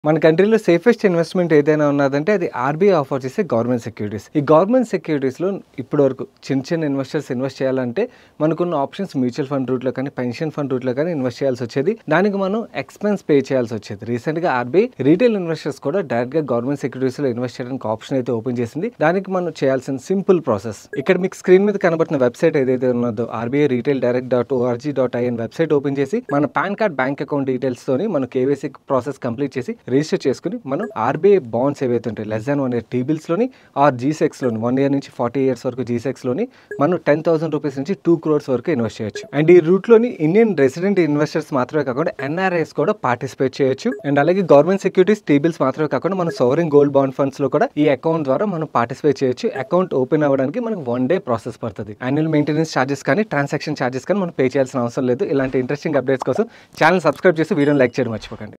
మన కంట్రీలో safest investment ఏదైనా ఉన్నదంటే అది ఆర్బీఐ ఆఫర్ చేసే గవర్నమెంట్ సెక్యూరిటీస్ ఈ గవర్నమెంట్ సెక్యూరిటీస్లో ఇప్పటి వరకు చిన్న చిన్న ఇన్వెస్టర్స్ ఇన్వెస్ట్ చేయాలంటే మనకున్న ఆప్షన్స్ మ్యూచువల్ ఫండ్ రూట్లో కానీ పెన్షన్ ఫండ్ రూట్లో కానీ ఇన్వెస్ట్ చేయాల్సి వచ్చేది దానికి మనం ఎక్స్పెన్స్ పే చేయాల్సి వచ్చేది రీసెంట్గా ఆర్బీఐ రీటైల్ ఇన్వెస్టర్స్ కూడా డైరెక్ట్గా గవర్నమెంట్ సెక్యూరిటీస్లో ఇన్వెస్ట్ చేయడానికి ఆప్షన్ అయితే ఓపెన్ చేసింది దానికి మనం చేయాల్సిన సింపుల్ ప్రాసెస్ ఇక్కడ మీకు స్క్రీన్ మీద కనబడుతున్న వెబ్సైట్ ఏదైతే ఉన్నదో RBI retail direct dot ORG dot IN website open చేసి మన PAN card bank account details తోని మనం కేవైసీ ప్రాసెస్ కంప్లీట్ చేసి రిజిస్టర్ చేసుకుని మనం ఆర్బీఐ బాండ్స్ ఏవైతే ఉంటాయి less than one year T బిల్స్లోని ఆర్ జీసెక్స్లోని వన్ ఇయర్ నుంచి ఫార్టీ ఇయర్స్ వరకు జీసెక్స్లోని మనం టెన్ థౌసండ్ రూపీస్ నుంచి టూ క్రోర్స్ వరకు ఇన్వెస్ట్ చేయొచ్చు అండ్ ఈ రూట్లోని ఇండియన్ రెసిడెంట్ ఇన్వెస్టర్స్ మాత్రమే కాకుండా ఎన్ఆర్ఐస్ కూడా పార్టిసిపేట్ చేయొచ్చు అండ్ అలాగే గవర్నమెంట్ సెక్యూరిటీస్ టీ బిల్స్ మాత్రమే కాకుండా మన సోవరింగ్ గోల్డ్ బాండ్ ఫండ్స్ లో కూడా ఈ అకౌంట్ ద్వారా మనం పార్టిసిపేట్ చేయొచ్చు అకౌంట్ ఓపెన్ అవ్వడానికి మనకు వన్ డే ప్రాసెస్ పడుతుంది యాన్యువల్ మెయింటెనెన్స్ ఛార్జెస్ కానీ ట్రాన్సాక్షన్ ఛార్జెస్ కానీ మనం పే చేయాల్సిన అవసరం లేదు ఇలాంటి ఇంట్రెస్టింగ్ అప్డేట్స్ కోసం ఛానల్ సబ్స్క్రైబ్ చేసి వీడియోని లైక్ చేయడం మర్చిపోకండి